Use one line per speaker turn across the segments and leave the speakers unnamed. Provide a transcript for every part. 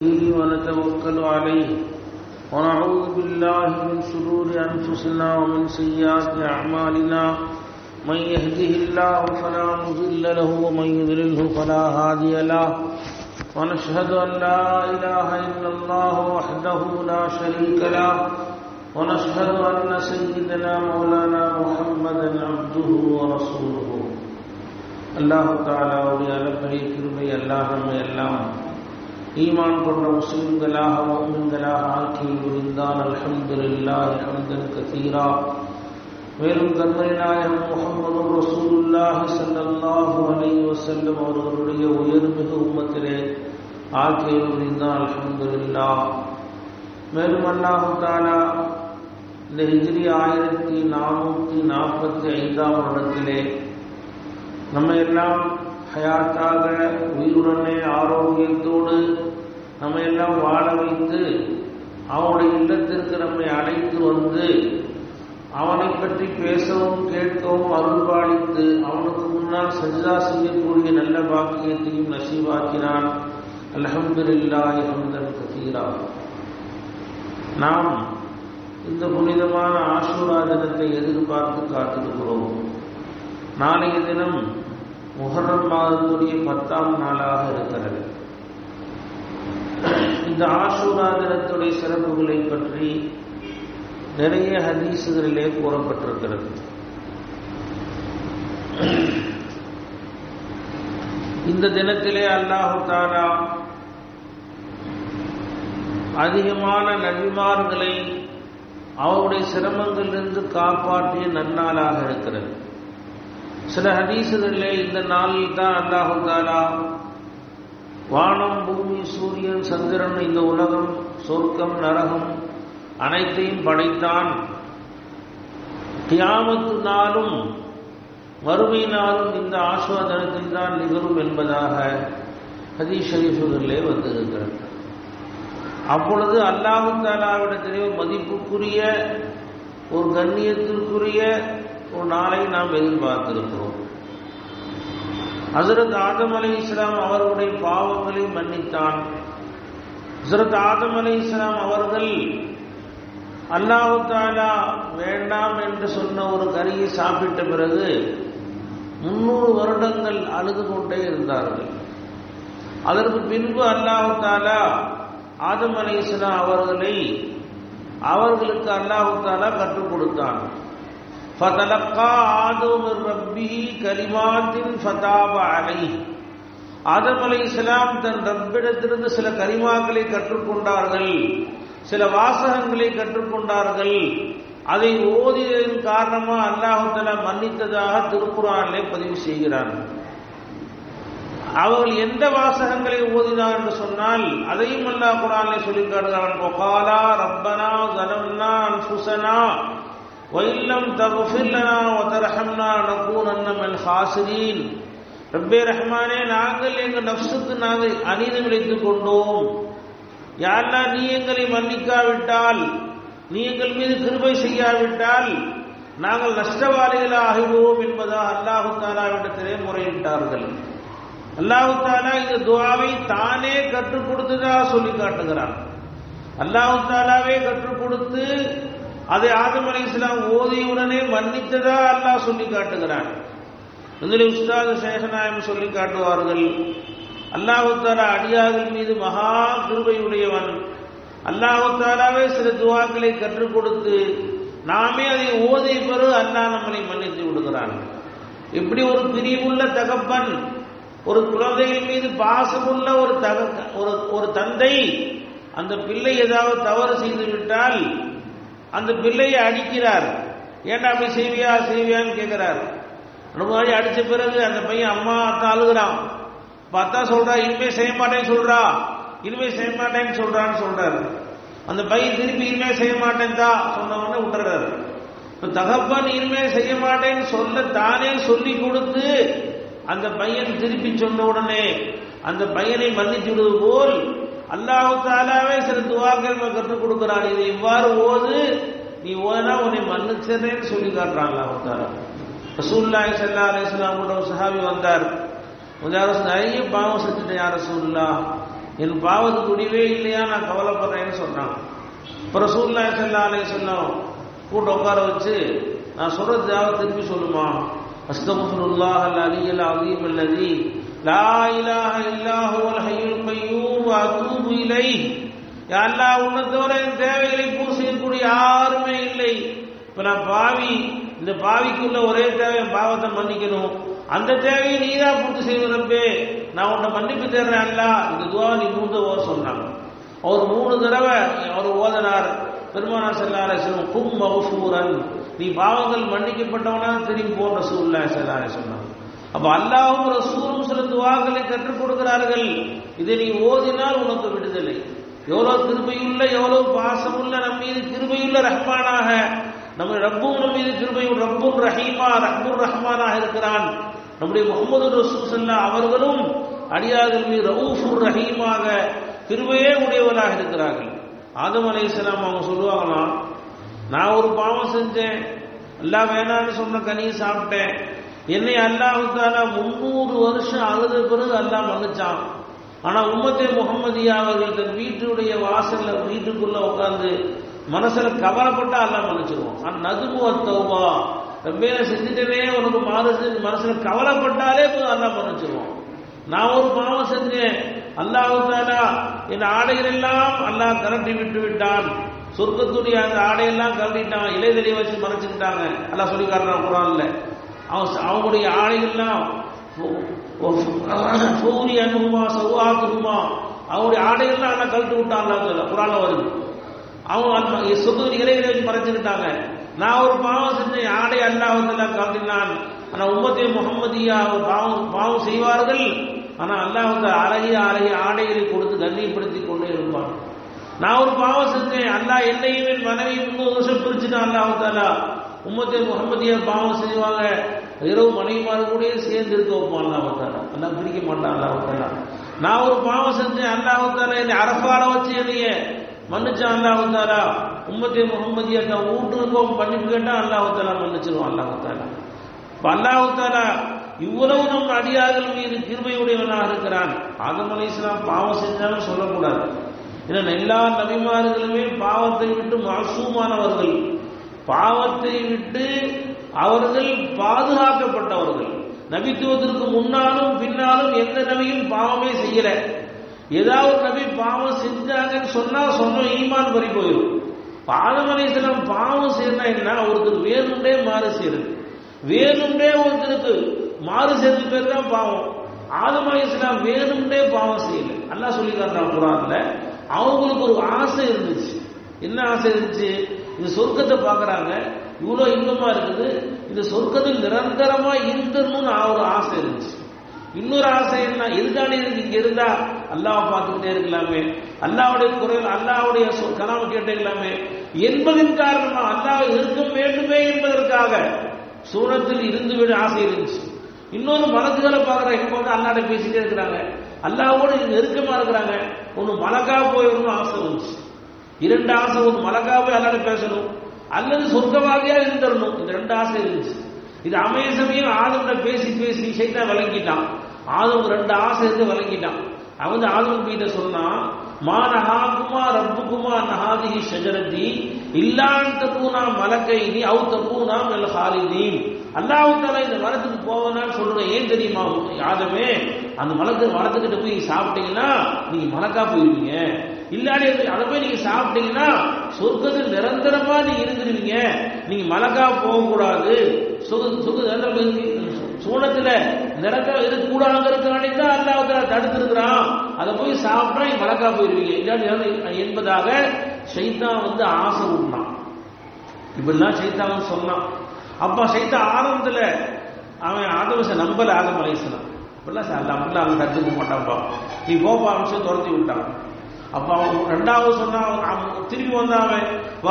ونتوكل عليه ونعوذ بالله من شرور أنفسنا ومن سيئات أعمالنا من يهده الله فلا مضل له ومن يضلله فلا هادي له ونشهد أن لا إله إلا الله وحده لا شريك له ونشهد أن سيدنا مولانا محمدا عبده ورسوله அல்லாஹு தாலாவுடைய அளப்பரிய கிருபை அல்லாஹ் நம்மை எல்லாம் ஈமான் கொண்ட முஸ்லிம்களாக மோமின்களாக ஆக்கி புரிந்தான் அல்ஹம்துலில்லாஹ் ஹம்தன் கதீரா மேலும் கண்மை நாயகம் முகமது ரசூலுல்லாஹி ஸல்லல்லாஹு அலைஹி வஸல்லம் அவர்களுடைய உயர்மிகு உம்மத்திலே ஆக்கி புரிந்தான் அல்ஹம்துலில்லாஹ் மேலும் அல்லாஹு தாலா இந்த ஹிஜ்ரி ஆயிரத்தி நானூற்றி நாற்பத்தி ஐந்தாம் வருடத்திலே நம்ம எல்லாம் ஹயாத்தாக உயிருடனே ஆரோக்கியத்தோடு நம்ம எல்லாம் வாழ வைத்து அவனுடைய இல்லத்திற்கு நம்மை அழைத்து வந்து அவனை பற்றி பேசவும் கேட்கவும் அருள்பாலித்து அவனுக்கு முன்னால் சஜ்ஜா செய்யக்கூடிய நல்ல பாக்கியத்தையும் நசீவாக்கினான் அலஹம்துல்லாஹி ஹம்தன் கசீரா நாம் இந்த புனிதமான ஆசூரா தினத்தை எதிர்பார்த்து காத்திருக்கிறோம் நாளைய தினம் முகரம் மாதத்துடைய பத்தாம் நாளாக இருக்கிறது இந்த ஆசூரா தினத்துடைய சிறப்புகளை பற்றி நிறைய ஹதீசுகளிலே கூறப்பட்டிருக்கிறது இந்த தினத்திலே அல்லாஹு தாலா அதிகமான நபிமார்களை அவருடைய சிரமங்களிலிருந்து காப்பாற்றிய நன்னாளாக இருக்கிறது சில ஹதீசுகளிலே இந்த நாளில் தான் அல்லாஹு தாலா வானம் பூமி சூரியன் சந்திரன் இந்த உலகம் சொர்க்கம் நரகம் அனைத்தையும் படைத்தான் கியாமத்து நாளும் வறுமை நாளும் இந்த ஆஸ்வாதனத்தில் தான் நிகழும் என்பதாக ஹதீஸ் ஷரீஃபுகளிலே வந்திருக்கிறது அப்பொழுது அல்லாஹு தாலாவிடத்திலே ஒரு மதிப்புக்குரிய ஒரு கண்ணியத்திற்குரிய ஒரு நாளை நாம் எதிர்பார்த்திருக்கிறோம் ஹசரத் ஆதம் அலி இஸ்லாம் அவர்களுடைய பாவங்களை மன்னித்தான் ஹசரத் ஆதம் அலி இஸ்லாம் அவர்கள் அல்லாஹு தாலா வேண்டாம் என்று சொன்ன ஒரு கறியை சாப்பிட்ட பிறகு முன்னூறு வருடங்கள் அழுது கொண்டே இருந்தார்கள் அதற்கு பின்பு அல்லாஹு தாலா ஆதம் அலி இஸ்லாம் அவர்களை அவர்களுக்கு அல்லாஹு தாலா கற்றுக் கொடுத்தான் ஃபதலக்கா ஆதம் ரப்பிஹி கலிமாத்தின் ஃபதாப அலை ஆதம் அலை இஸ்லாம் தன் ரப்பிடத்திலிருந்து சில கரிமாக்களை கற்றுக்கொண்டார்கள் சில வாசகங்களை கற்றுக்கொண்டார்கள் அதை ஓதியதன் காரணமா அல்லாஹுத்தலா மன்னித்ததாக திருக்குறானிலே பதிவு செய்கிறார்கள் அவர்கள் எந்த வாசகங்களை ஓதினார் என்று சொன்னால் அதையும் அல்லாஹ் குரானிலே சொல்லி காட்டுகிறான் ரப்பனா ஜலம்னா அன்ஃபுசனா وَإِلَّمْ تَغْفِرْ لَنَا وَتَرْحَمْنَا لَنَكُونَنَّ مِنَ الْخَاسِرِينَ ரப்பே ரஹ்மானே நாங்கள் எங்கள் நப்சுக்கு நாங்கள் அநீதி விளைத்துக் கொண்டோம் யாரா நீ எங்களை மன்னிக்காவிட்டால் நீ எங்கள் மீது கிருபை செய்யாவிட்டால் நாங்கள் நஷ்டவாளிகள் ஆகிடுவோம் என்பதாக அல்லாஹு தாலாவிடத்திலே முறையிட்டார்கள் அல்லாஹு தாலா இந்த துவாவை தானே கற்றுக் கொடுத்ததாக சொல்லி காட்டுகிறான் அல்லாஹு தாலாவே கற்றுக் கொடுத்து அதை ஆதம் அலி இஸ்லாம் ஓதியுடனே மன்னித்ததா அல்லாஹ் சொல்லி காட்டுகிறான் இதில் உஸ்தாது சேகநாயம் சொல்லி காட்டுவார்கள் அல்லாஹு தாலா அடியார்கள் மீது மகா கிருபையுடையவன் அல்லாஹு தாலாவே சில துவாக்களை கற்றுக் கொடுத்து நாமே அதை ஓதை பெறு அல்லாஹ் நம்மளை மன்னித்து விடுகிறான் இப்படி ஒரு பிரிவுள்ள தகப்பன் ஒரு குழந்தைகள் மீது பாசமுள்ள ஒரு தக ஒரு ஒரு தந்தை அந்த பிள்ளை ஏதாவது தவறு செய்து விட்டால் அந்த பிள்ளையை அடிக்கிறார் ஏன்டா அப்படி செய்வியா செய்வியான்னு கேட்கிறார் ரொம்ப நாளை அடிச்ச பிறகு அந்த பையன் அம்மா தான் அழுகிறான் பார்த்தா சொல்றா இனிமே செய்ய மாட்டேன்னு சொல்றா இனிமே செய்ய மாட்டேன்னு சொல்றான்னு சொல்றாரு அந்த பையன் திருப்பி இனிமே செய்ய மாட்டேன் தான் சொன்ன உடனே விட்டுறாரு இப்ப தகப்பன் இனிமே செய்ய மாட்டேன்னு சொல்ல தானே சொல்லி கொடுத்து அந்த பையன் திருப்பி சொன்ன உடனே அந்த பையனை மன்னிச்சு விடுவது போல் அல்லாஹு தாலாவே சில துவாக்கள் கற்றுக் கொடுக்கிறான் இதை இவ்வாறு ஓது நீ ஓதனா உன்னை மன்னிச்சதேன்னு சொல்லி காட்டுறான் அல்லாஹு தாலா ரசூல்லாய் சல்லா அலிஸ்லாம் கூட ஒரு சஹாபி வந்தார் கொஞ்சம் நிறைய பாவம் செஞ்சுட்டேன் யார் ரசூல்லா என் பாவத்துக்கு முடிவே இல்லையா நான் கவலைப்படுறேன்னு சொன்னாங்க இப்போ ரசூல்லா சல்லா அலை சொன்னோம் கூட்ட உட்கார வச்சு நான் சொல்றது தேவை திருப்பி சொல்லுமா அஸ்தகுல்லாஹ் அல் அலியல் அலீம் அல்லதி லா இலாஹ இல்லா ஹுவல் ஹய்யுல் கய்யூம் வ அத்தூபு இலைஹ் யா அல்லாஹ் உன்னை தவிர என் தேவைகளை பூர்த்தி செய்யக்கூடிய யாருமே இல்லை இப்ப நான் பாவி இந்த பாவிக்குள்ள ஒரே தேவை என் பாவத்தை மன்னிக்கணும் அந்த தேவையை நீ தான் பூர்த்தி செய்வதப்பே நான் உன்னை மன்னிப்பு தேடுறேன் அல்ல இந்த துவா நீ மூன்று ஓ சொன்னாங்க அவர் மூணு தடவை அவர் ஓதனார் பெருமானார் செல்லார செல்வம் கும் மகசூரன் நீ பாவங்கள் மன்னிக்கப்பட்டவனா திரும்பி போன்ற சூழ்நிலை செல்லார சொன்னாங்க அப்ப அல்லாஹும் ரசூலும் சில துவாக்களை கற்றுக் கொடுக்கிறார்கள் இதை நீ ஓதினால் உனக்கு விடுதலை எவ்வளவு கிருபையுள்ள எவ்வளவு பாசமுள்ள நம் மீது கிருபையுள்ள ரஹ்மானாக நம்ம ரப்பும் நம் மீது கிருபையும் ரப்பும் ரஹீமா ரஹ்முர் ரஹ்மானாக இருக்கிறான் நம்முடைய முகமது ரசூசல்லா அவர்களும் அடியார்கள் மீது ரவுஃபுர் ரஹீமாக கிருபையே உடையவராக இருக்கிறார்கள் ஆதம் அலை இஸ்லாம் அவங்க சொல்லுவாங்களாம் நான் ஒரு பாவம் செஞ்சேன் எல்லாம் வேணான்னு சொன்ன கனியை சாப்பிட்டேன் என்னை அல்லாஹுத்தால முன்னூறு வருஷம் அழுத பிறகு அல்லாஹ் மன்னிச்சான் ஆனா உம்மத்தே முகமதியா அவர்கள் தன் வீட்டுடைய வாசல்ல வீட்டுக்குள்ள உட்கார்ந்து மனசுல கவலைப்பட்டா எல்லாம் மன்னிச்சிருவோம் ஆனா நதுமுவ தௌபா ரொம்ப செஞ்சுட்டே உனக்கு மாறு செஞ்சு மனசுல கவலைப்பட்டாலே எல்லாம் மன்னிச்சிருவோம் நான் ஒரு பாவம் செஞ்சேன் அல்லாஹு தாலா என் ஆடைகள் எல்லாம் அல்லாஹ் கரட்டி விட்டு விட்டான் சொர்க்கத்துடைய அந்த ஆடையெல்லாம் கரட்டிட்டான் இலைதலியை வச்சு மறைச்சுக்கிட்டாங்க அல்லாஹ் சொல்லி காட்டுறான் குரான்ல அவன் அவங்களுடைய ஆடைகள்லாம் சூரிய அனுகுமா சௌஹாத்துகுமா அவங்களுடைய ஆடைகள்லாம் அண்ணா கழட்டு விட்டான் அல்லா குரான்ல வருது அவங்க சொத்து இலைகளை வச்சு மறைச்சுக்கிட்டாங்க நான் ஒரு பாவம் செஞ்சேன் ஆடை அல்லாஹெல்லாம் கலட்டினான் ஆனா உம்மத்தே முகமதியா பாவம் பாவம் செய்வார்கள் ஆனா அல்லாஹ் அழகிய அழகிய ஆடைகளை கொடுத்து கண்ணியப்படுத்தி கொண்டே இருப்பான் நான் ஒரு பாவம் செஞ்சேன் அல்லாஹ் என்னையும் என் மனைவி முன்னூறு வருஷம் பிரிச்சுட்டான் அல்லாஹ் தாலா உம்மத்தே முகமதியா பாவம் செய்வாங்க இரவு மனைவிமார் கூட சேர்ந்து இருக்க வைப்பான் அல்லாஹ் தாலா எல்லாம் பிரிக்க மாட்டான் அல்லாஹ் தாலா நான் ஒரு பாவம் செஞ்சேன் அல்லாஹ் தாலா என்னை அரசால வச்சு என்னைய மன்னிச்சான் அல்லாஹ் தாலா உம்மத்தே முகமதியா தான் வீட்டுக்கும் பண்ணிட்டு கேட்டா அல்லாஹ் தாலா மன்னிச்சிருவான் அல்லாஹ் தாலா இப்ப அல்லாஹ் தாலா இவ்வளவு நம் அடியார்கள் மீது கிருபையுடையவனாக இருக்கிறான் ஆதம் அலி இஸ்லாம் பாவம் செஞ்சாலும் சொல்லக்கூடாது ஏன்னா எல்லா நபிமார்களுமே பாவத்தை விட்டு மாசூமானவர்கள் பாவத்தை விட்டு அவர்கள் பாதுகாக்கப்பட்டவர்கள் நபித்துவத்திற்கு முன்னாலும் பின்னாலும் எந்த நபியும் பாவமே செய்யல ஏதாவது நபி பாவம் செஞ்சாங்கன்னு சொன்னா சொன்ன ஈமான் பறி போயிடும் ஆதம் அலிஸ்லாம் பாவம் செய்யறா என்ன ஒருத்தர் வேணுண்டே மாறு செய்யறது வேணுண்டே ஒருத்தருக்கு மாறு செய்யறது பேர் தான் பாவம் ஆதம் அலிஸ்லாம் வேணுண்டே பாவம் செய்யல அல்லா சொல்லி காட்டுறான் குரான்ல அவங்களுக்கு ஒரு ஆசை இருந்துச்சு என்ன ஆசை இருந்துச்சு இந்த சொர்க்கத்தை பாக்குறாங்க இவ்வளவு இன்பமா இருக்குது இந்த சொர்க்கத்தில் நிரந்தரமா இருந்தணும்னு ஒரு ஆசை இருந்துச்சு இன்னொரு ஆசை என்ன எதுக்கான இங்க இருந்தா அல்லாவை பார்த்துக்கிட்டே இருக்கலாமே அல்லாவுடைய குரல் அல்லாவுடைய கலாம் கேட்டுக்கலாமே என்பதன் காரணமா அல்லாவை இருக்க வேண்டுமே என்பதற்காக சூரத்தில் இருந்து விட ஆசை இருந்துச்சு இன்னொரு மலக்குகளை பார்க்குற இப்போ வந்து அல்லாட பேசிட்டே இருக்கிறாங்க அல்லாவோட நெருக்கமா இருக்கிறாங்க ஒன்று மலக்கா போயிடணும் ஆசை இருந்துச்சு இரண்டு ஆசை ஒன்று மலக்கா போய் அல்லாட பேசணும் அல்லது சொர்க்கவாதியா இருந்துடணும் இந்த ரெண்டு ஆசை இருந்துச்சு இது அமைய சமயம் ஆதம்ல பேசி பேசி சைத்தா விளங்கிட்டான் ஆதம் ரெண்டு ஆசை இருந்து விளங்கிட்டான் அவன் ஆதம் கிட்ட சொன்னா மா நஹாக்குமா ரப்புக்குமா நஹாதிஹி ஷஜரதி இல்லான் தப்பூனா மலக்கைனி அவு தப்பூனா மெல் ஹாலிதீன் அல்லாஹ் தாலா இந்த மரத்துக்கு போவனான்னு சொல்றேன் ஏன் தெரியுமா யாதமே அந்த மலத்து மரத்துக்கிட்ட போய் சாப்பிட்டீங்கன்னா நீங்க மலக்கா போயிருவீங்க இல்லாடி அதை போய் நீங்க சாப்பிட்டீங்கன்னா சொர்க்கத்தில் நிரந்தரமா நீங்க இருந்துருவீங்க நீங்க மலக்கா போகக்கூடாது சுக சுக சூனத்துல நிரந்தர இருக்கக்கூடாதுங்கிறதுக்காண்டி தான் அல்லாஹ் தடுத்திருக்கிறான் அதை போய் சாப்பிட்டா நீங்க மலக்கா போயிருவீங்க இல்லாட்டி என்பதாக சைத்தான் வந்து ஆசை விட்டான் இப்படிலாம் சைத்தான் சொன்னான் அப்பா சைத்தா ஆரம்பத்துல அவன் ஆதவச நம்பல ஆதம் அலைசலாம் இப்படிலாம் சார் அல்ல அப்படிலாம் அவன் கற்றுக்க மாட்டான்ப்பா நீ போப்பா அம்சம் துரத்தி விட்டான் அப்ப அவன் ரெண்டாவது சொன்னான் திரும்பி வந்தான் அவன்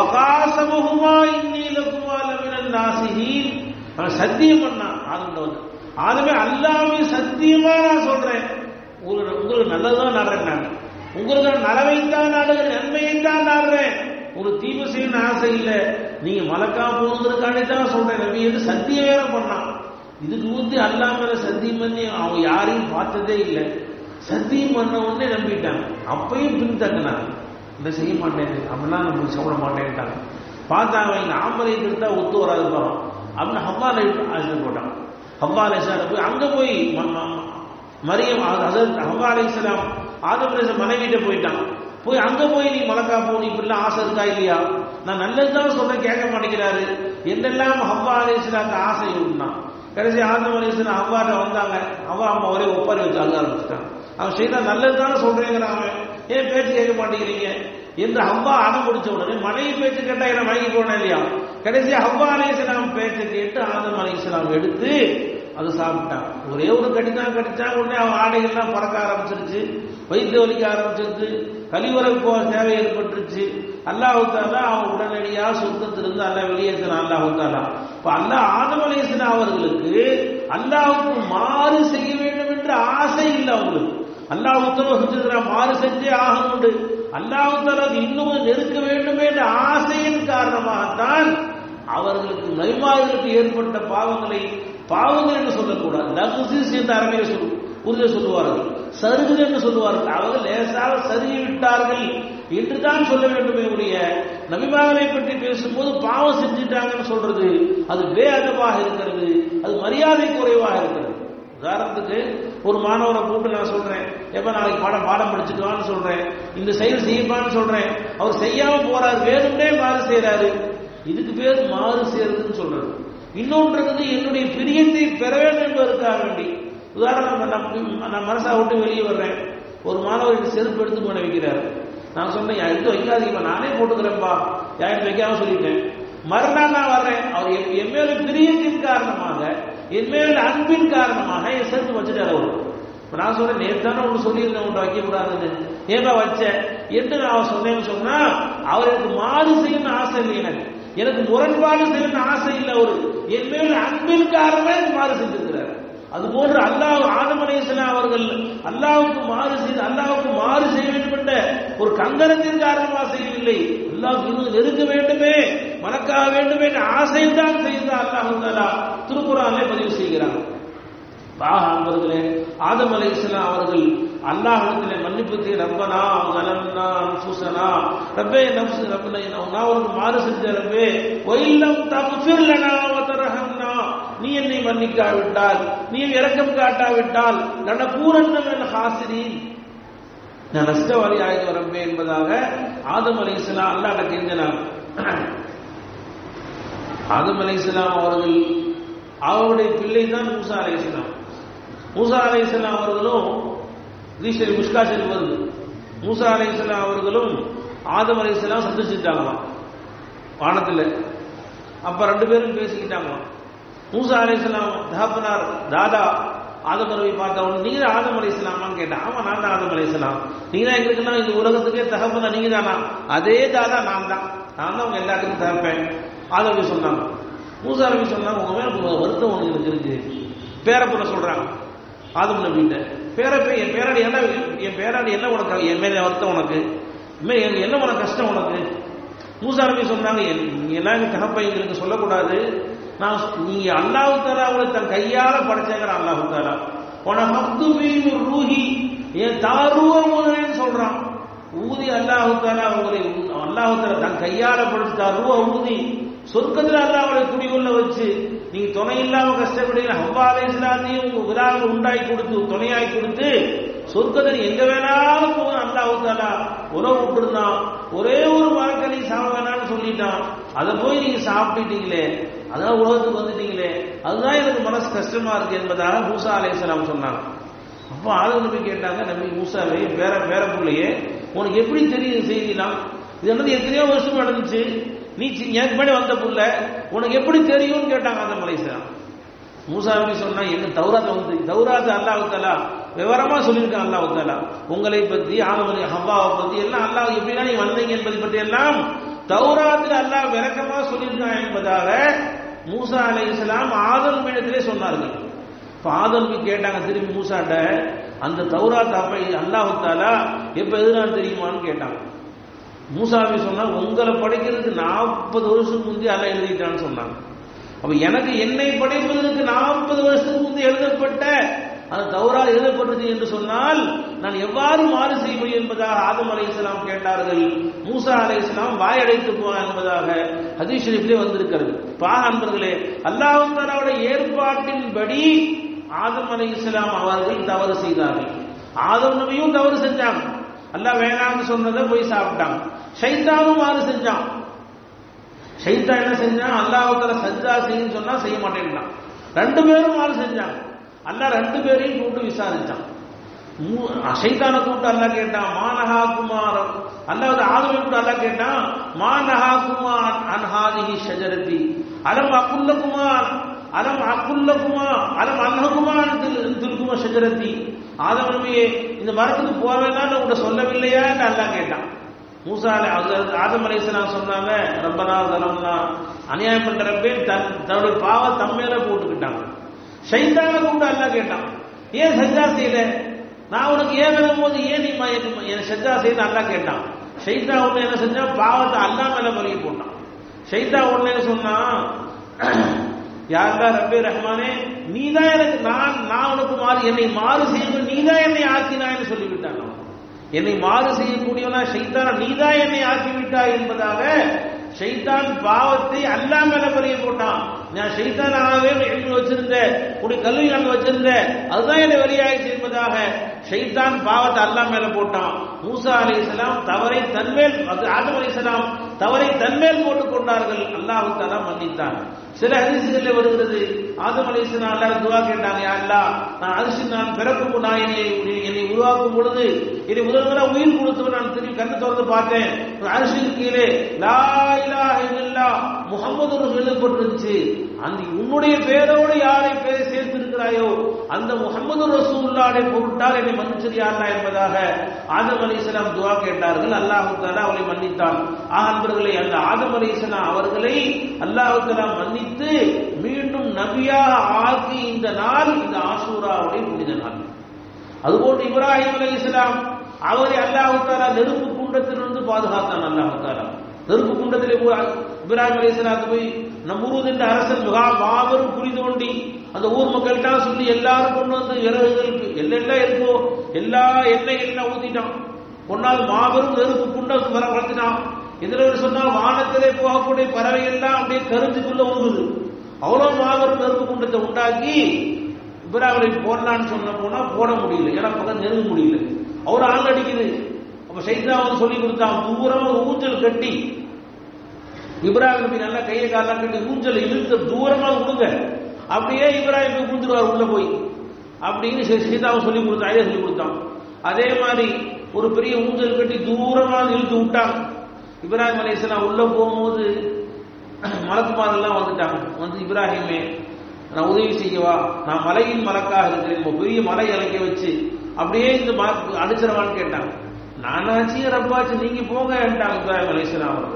வகாசமுகுமா இன்னீலகுமா லமினன் நாசிஹீன் அவன் சத்தியம் பண்ணான் ஆதம் வந்து ஆதமே அல்லாமே சத்தியமா நான் சொல்றேன் உங்களுக்கு உங்களுக்கு நல்லதுதான் நாடுறேன் நான் உங்களுக்கு நலவைத்தான் நாடுகிறேன் நன்மையைத்தான் நாடுறேன் ஒரு தீமை செய்யணும் ஆசை இல்லை நீங்க மலக்கா போகிறதுக்காண்டி தான் சொல்றேன் நபி என்று சத்தியம் வேற பண்ணான் இதுக்கு ஊத்தி அல்லா மேல சத்தியம் பண்ணி அவன் யாரையும் பார்த்ததே இல்லை சத்தியம் பண்ண உடனே நம்பிட்டாங்க அப்பயும் பின்தங்கினாங்க இந்த செய்ய மாட்டேன் அப்படிலாம் நம்ம சாப்பிட மாட்டேன்ட்டாங்க பார்த்தாங்க இங்க ஆம்பளை திருத்தா ஒத்து வராது போறோம் அப்படின்னு ஹவ்வாலை ஆசை போட்டாங்க ஹவ்வா அலைஹிஸ்ஸலாம் போய் அங்க போய் ம- ம- ம- மரியம் ஹசரத் ஹவ்வா அலைஹிஸ்ஸலாம் ஆதம் அலைஹிஸ்ஸலாம் மனைவிட்ட போயிட்டான் போய் அங்க போய் நீ மலக்கா போ நீ இப்படிலாம் ஆசை இருக்கா இல்லையா நான் நல்லதுதான் சொல்றேன் கேட்க மாட்டேங்கிறாரு என்னெல்லாம் ஹவ்வா அலைஹிஸ்ஸலாத்துக்கு ஆசை இருந்தான் கடைசி ஆதம் அலைஹிஸ்ஸலாம் ஹவ்வாட்ட வந்தாங்க ஹவ்வா அம்மா ஒரே ஒப்பாரி வச்சு அழுக ஆரம்பிச்சிட்டாங்க அவன் செய்தா நல்லதுதானே சொல்றேங்கிறான் அவன் ஏன் பேச்சு கேட்க மாட்டேங்கிறீங்க என்று ஹவ்வா அடம் பிடிச்ச உடனே மனைவி பேச்சு கேட்டா என்ன வாங்கி போனேன் இல்லையா கடைசி ஹவ்வா அலைஹிஸ்ஸலாம் பேச்சை கேட்டு ஆதம் அலைஹிஸ்ஸலாம் எடுத்து அதை சாப்பிட்டான் ஒரே ஒரு கடிதான் கடிச்சான் உடனே அவன் ஆடைகள்லாம் பறக்க ஆரம்பிச்சிருச்சு வயிற்று வலிக்க ஆரம்பிச்சிருச்சு கழிவறை போக தேவை ஏற்பட்டுருச்சு அல்லாஹு தாலா அவன் உடனடியா சுத்தத்திலிருந்து அல்ல வெளியேற்றினான் அல்லாஹு தாலா இப்ப அல்லாஹ் ஆதம் அலைஹிஸ்ஸலாம் அவர்களுக்கு அல்லாஹ்வுக்கு மாறு செய்ய வேண்டும் என்ற ஆசை இல்லை அவங்களுக்கு அல்லாஹ் உத்தரவு செஞ்சிருக்கிறான் மாறு செஞ்சே ஆகணும் அல்லாஹ் தலா இன்னும் நெருக்க வேண்டும் என்ற ஆசையின் காரணமாகத்தான் அவர்களுக்கு நைமார்களுக்கு ஏற்பட்ட பாவங்களை பாவங்கள் என்று சொல்லக்கூடாது லகுசிஸ் என்று அரபியில் சொல் உறுதியை சொல்லுவார்கள் சருகு என்று சொல்லுவார்கள் அவர்கள் லேசாக சருகி விட்டார்கள் என்று தான் சொல்ல வேண்டுமே உடைய நபிமார்களை பற்றி பேசும்போது பாவம் செஞ்சுட்டாங்கன்னு சொல்றது அது வேதமாக இருக்கிறது அது மரியாதை குறைவாக இருக்கிறது உதாரணத்துக்கு ஒரு மாணவரை கூப்பிட்டு நான் சொல்றேன் எப்ப நாளைக்கு பாடம் பாடம் படிச்சுட்டு வான்னு சொல்றேன் இந்த செயல் செய்யப்பான்னு சொல்றேன் அவர் செய்யாம போறாரு வேணும்னே மாறு செய்யறாரு இதுக்கு பேர் மாறு செய்யறதுன்னு சொல்றது இன்னொன்று இருக்குது என்னுடைய பிரியத்தை பெற வேண்டும் என்பதற்காக வேண்டி உதாரணம் நான் நான் மனசா விட்டு வெளியே வர்றேன் ஒரு மாணவர் எனக்கு செருப்பு எடுத்து பண்ண வைக்கிறாரு நான் சொன்னேன் "யா, எடுத்து வைக்காதீங்க நானே போட்டுக்கிறேன்பா யாரும் வைக்காம சொல்லிட்டேன் மறுநாள் நான் வர்றேன் அவர் என் என் மேல பிரியத்தின் காரணமாக என் மேல அன்பின் காரணமாக என் செருப்பு வச்சுட்டாரு அவர் இப்ப நான் சொல்றேன் நேற்று தானே ஒன்று சொல்லியிருந்தேன் உன்னை வைக்க கூடாதுன்னு ஏன்பா வச்சேன் என்று நான் அவர் சொன்னேன்னு சொன்னா அவர் எனக்கு மாறு செய்யணும்னு ஆசை இல்லை எனக்கு எனக்கு முரண்பாடு செய்யணும்னு ஆசை இல்லை அவரு என் மேல அன்பின் காரணமே எனக்கு மாறு செஞ்சிருக்கிறார் அது போன்று அல்லாஹ் ஆதம் அலைஹிஸ்ஸலாம் அவர்கள் அல்லாஹ்வுக்கு மாறு செய்து அல்லாஹ்வுக்கு மாறு செய்ய வேண்டும் என்ற ஒரு கங்கணத்தின் காரணமாக செய்யவில்லை அல்லாஹ் இன்னும் நெருங்க வேண்டுமே மனக்காக வேண்டுமே என்ற ஆசையில் தான் செய்து அல்லாஹ் தாலா திருக்குறானை பதிவு செய்கிறார் பாக அன்பர்களே ஆதம் அலைஹிஸ்ஸலாம் அவர்கள் அல்லாஹ்விடத்திலே மன்னிப்பு தே ரப்பனா கலம்னா அன்ஃபுஸனா ரப்பே நஃப்ஸ் ரப்பனா நான் உனக்கு மாறு செஞ்ச ரப்பே ஒயில்லம் தக்ஃபிர் லனா வ தர்ஹம்னா நீ என்னை மன்னிக்காவிட்டால் நீ இரக்கம் காட்டாவிட்டால் நன பூரண்ணம் என் ஹாசிரீன் நான் நஷ்டவாளி ஆகி வரம்பே என்பதாக ஆதம் அலைஹிஸ்ஸலாம் அல்லாஹ்ட்ட கெஞ்சினாங்க ஆதம் அலைஹிஸ்ஸலாம் அவர்கள் அவருடைய பிள்ளை தான் மூசா அலைஹிஸ்ஸலாம் மூசா அலைஹிஸ்ஸலாம் அவர்களும் ரீசரி முஷ்காசரி வருது மூசா அலைஹிஸ்ஸலாம் அவர்களும் ஆதம் அலைஹிஸ்ஸலாம் சந்திச்சுட்டாங்களாம் வானத்தில் அப்ப ரெண்டு பேரும் பேசிக்கிட்டாங்களாம் மூசா அலைஹிஸ்ஸலாம் தகப்பனார் தாதா ஆதம் நபி பார்த்தவன் நீங்க தான் ஆதம் அலைஹிஸ்ஸலாமான்னு கேட்டான் ஆமா நான் தான் ஆதம் அலைஹிஸ்ஸலாம் நீங்க தான் எங்களுக்கெல்லாம் இந்த உலகத்துக்கே தகப்பனா நீங்க தானா அதே தாதா நான் தான் நான் தான் உங்க எல்லாத்துக்கும் தகப்பேன் ஆதம் நபி சொன்னாங்க மூசா நபி சொன்னாங்க உங்க மேல உங்க வருத்தம் உனக்கு எனக்கு இருக்கு பேரப்புல சொல்றாங்க ஆதம் நபிட்ட பேரப்பே என் பேராடி என்ன என் பேராடி என்ன உனக்கு என் மேல வருத்தம் உனக்கு மே- எனக்கு என்ன உனக்கு கஷ்டம் உனக்கு மூசா நபி சொன்னாங்க என்- நீ எல்லாம் எங்க தகப்பை எங்களுக்கு சொல்லக்கூடாது நான் சொ- நீங்க அல்லாஹு தாலா அவளை தன் கையால படைச்சேங்கிற அல்லாஹு தாலா உன மக்து ஒரு ரூஹி என் தாருவ முதலேன்னு சொல்றான் ஊதி அல்லாஹு தாலா அவங்களை அல்லாஹு தாலா தன் கையால படைச்சு தாருவ ஊதி சொர்க்கத்துல அல்லாஹ் அவளை குடிகொள்ள வச்சு நீங்க துணை இல்லாம கஷ்டப்படுகிற ஹவ்வா அலைஹிஸ்ஸலாத்தையும் உங்க விழாவில் உண்டாக்கி கொடுத்து துணையாக்கி கொடுத்து சொர்க்கத்தில் எங்க வேணாலும் போக அல்லாஹு தாலா உறவு விட்டுருந்தான் ஒரே ஒரு மரக்கறி சாப்பிட வேணாம்னு சொல்லிட்டான் அதை போய் நீங்க சாப்பிட்டுட்டீங்களே அதான் உலகத்துக்கு வந்துட்டீங்களே அதுதான் எனக்கு மனசு கஷ்டமா இருக்கு என்பதாக மூசா அலைஹிஸ்ஸலாம் சொன்னாங்க அப்போ ஆளுநர் நபி கேட்டாங்க நபி மூசாவே பேர பேர பிள்ளையே உனக்கு எப்படி தெரியும் செய்திலாம் இது என்னது எத்தனையோ வருஷம் நடந்துச்சு நீ சி- எனக்கு முன்னாடி வந்த புள்ள உனக்கு எப்படி தெரியும்னு கேட்டாங்க அந்த மலைசலாம் மூசா நபி சொன்னா என்ன தௌராத் வந்து தௌராத் அல்லாஹ் தலா விவரமா சொல்லியிருக்கான் அல்லாஹ் தலா உங்களை பத்தி ஆதமலை ஹவ்வாவை பத்தி எல்லாம் அல்லாஹ் எப்படின்னா நீ வந்தீங்க என்பதை பற்றி எல்லாம் தௌராத்தில் அல்லாஹ் விளக்கமா சொல்லியிருக்கான் என்பதாக மூசா அலைஹிஸ்ஸலாம் ஆதம் இடத்திலே சொன்னார்கள் இப்ப ஆதம்க்கு கேட்டாங்க திரும்பி மூசாட்ட அந்த தௌராத் அப்ப அல்லாஹு தாலா எப்ப எதுனான்னு தெரியுமான்னு கேட்டாங்க மூசாமி சொன்னா உங்களை படைக்கிறதுக்கு நாற்பது வருஷத்துக்கு முந்தைய அல்ல எழுதிட்டான்னு சொன்னாங்க அப்ப எனக்கு என்னை படைப்பதற்கு நாற்பது வருஷத்துக்கு முந்தைய எழுதப்பட்ட அது தவறாக எழுதப்பட்டது என்று சொன்னால் நான் எவ்வாறு மாறு செய்வது என்பதாக ஆதம் அலை இஸ்லாம் கேட்டார்கள் மூசா அலை இஸ்லாம் வாயடைத்து போனார் என்பதாக ஹதீஸ் ஷரீஃபிலே வந்திருக்கிறது பா நண்பர்களே அல்லாஹ் தாலாவுடைய ஏற்பாட்டின்படி ஆதம் அலை இஸ்லாம் அவர்கள் தவறு செய்தார்கள் ஆதம் நபியும் தவறு செஞ்சாங்க அல்லாஹ் வேணாம்னு சொன்னதை போய் சாப்பிட்டாங்க ஷைத்தானும் மாறு செஞ்சான் ஷைத்தா என்ன செஞ்சான் அல்லாஹால சஜ்ஜா செய்யும் சொன்னா செய்ய மாட்டேன்ட்டான் ரெண்டு பேரும் மாறு செஞ்சாங்க அல்லாஹ் ரெண்டு பேரையும் கூப்பிட்டு விசாரிச்சான் ஷைத்தான கூப்பிட்டு அல்லா கேட்டான் மானஹா குமார் அல்லாஹ் ஆதமை கூப்பிட்டு அல்லா கேட்டான் மானஹா குமார் அன்ஹாதிஹி ஷஜரதி அலம் அக்குல்ல குமார் அலம் அக்குல்ல குமார் அலம் அன்ஹகுமார் திருக்குமா ஷஜரதி ஆதம் நபியே இந்த மரத்துக்கு போக வேண்டாம்னு உங்களை சொல்லவில்லையா என்று அல்லாஹ் கேட்டான் மூசா ஆதம் அலைசலாம் சொன்னாங்க ரப்பனா தலம்னா அநியாயம் பண்ற ரப்பே தன் தன்னுடைய பாவ தம்மேல போட்டுக்கிட்டாங்க ஷைத்தான கூப்பிட்டு அல்லா கேட்டான் ஏன் சஜ்ஜா செய்யல நான் உனக்கு ஏன் விழும் போது ஏன் நீ என் சஜ்ஜா செய்து அல்லா கேட்டான் ஷைத்தா ஒண்ணு என்ன செஞ்சா பாவத்தை அல்லா மேல பலகி போட்டான் ஷைத்தா ஒண்ணு என்ன சொன்னா யாருடா ரப்பே ரஹ்மானே நீதான் எனக்கு நான் நான் உனக்கு மாறு என்னை மாறு செய்யணும் நீதான் என்னை ஆக்கினான்னு சொல்லிவிட்டான் என்னை மாறு செய்யக்கூடியவனா ஷைத்தான் நீதான் என்னை ஆக்கிவிட்டாய் என்பதாக ஷைத்தான் பாவத்தை அல்லா மேல பலிய போட்டான் நான் ஷைத்தானாகவே எழுதி வச்சிருந்தேன் உடைய கல்வி அங்க வச்சிருந்தேன் அதுதான் என்னை வெளியாயிடுச்சு என்பதாக ஷைத்தான் பாவத்தை அல்லா மேல போட்டான் மூசா அலி இஸ்லாம் தவறை தன்மேல் ஆதம் அலி இஸ்லாம் தவறை தன்மேல் போட்டுக் கொண்டார்கள் அல்லாஹு தாலா மன்னித்தான் சில ஹதீசுகளில் வருகிறது ஆதம் அலி இஸ்லாம் அல்லாஹ் துவா கேட்டாங்க யா அல்லாஹ் நான் அரிசி நான் பிறக்கும் நான் என்னை என்னை உருவாக்கும் பொழுது என்னை முதல் முதல்ல உயிர் கொடுத்தவன் நான் திரும்பி கண்ணு திறந்து பார்த்தேன் அரிசிக்கு கீழே லா இலாஹ இல்லல்லாஹ் முகமது எழுதப்பட்டிருந்துச்சு அந்த உன்னுடைய பேரோடு யாரை பேரை சேர்த்திருக்கிறாயோ அந்த முகமது ரசூல்லாடைய பொருட்டால் என்னை மன்னிச்சரியாரா என்பதாக ஆதம் அலி இஸ்லாம் துவா கேட்டார்கள் அல்லாஹு தாலா அவளை மன்னித்தான் ஆக அன்பர்களை அந்த ஆதம் அலி இஸ்லாம் அவர்களை அல்லாஹு தாலா மன்னித்து மீண்டும் நபியாக ஆக்கி இந்த நாள் இந்த ஆசூராவுடைய புனித நாள் அதுபோன்று இப்ராஹிம் அலி இஸ்லாம் அவரை அல்லாஹு தாலா நெருப்பு குண்டத்திலிருந்து பாதுகாத்தான் அல்லாஹு தாலா நெருப்பு குண்டத்திலே இப்ராஹிம் அலி இஸ்லாத்து போய் நம்மூர் என்ற அரசன் மிகா மாபெரும் குழி தோண்டி அந்த ஊர் மக்கள்கிட்ட சொல்லி எல்லாரும் கொண்டு வந்து விறகுகளுக்கு எல்லாம் இருக்கோ எல்லா எண்ணெய் எல்லாம் ஊத்திட்டான் பொன்னால் மாபெரும் நெருப்பு குண்டம் வர வளர்த்துட்டான் இதுல சொன்னால் வானத்திலே போகக்கூடிய பறவை எல்லாம் அப்படியே கருஞ்சுக்குள்ள ஊகுது அவ்வளவு மாபெரும் நெருப்பு குண்டத்தை உண்டாக்கி இப்ராஹிம் போடலான்னு சொன்ன போனா போட முடியல ஏன்னா பக்கம் நெருங்க முடியல அவர் ஆள் அடிக்குது அப்ப சைதா வந்து சொல்லி கொடுத்தான் தூரமா ஊஞ்சல் கட்டி இப்ராஹிம் நபி நல்லா கையை காலாம் கட்டி ஊஞ்சல் இழுத்து தூரமா விடுங்க அப்படியே இப்ராஹிம் போய் குந்துருவார் உள்ள போய் அப்படின்னு சீதாவை சொல்லி கொடுத்தான் ஐயா சொல்லி கொடுத்தான் அதே மாதிரி ஒரு பெரிய ஊஞ்சல் கட்டி தூரமா இழுத்து விட்டாங்க இப்ராஹிம் அலையாம் உள்ள போகும்போது மலக்குமாரெல்லாம் வந்துட்டாங்க வந்து இப்ராஹிமே நான் உதவி செய்யவா நான் மலையின் மலக்காக இருக்கிறேன் பெரிய மலை இலக்க வச்சு அப்படியே இந்த அடிச்சிடவான்னு கேட்டாங்க நானாச்சு ரப்பாச்சு நீங்க போங்க இப்ராஹிம் அலையாம் அவர்கள்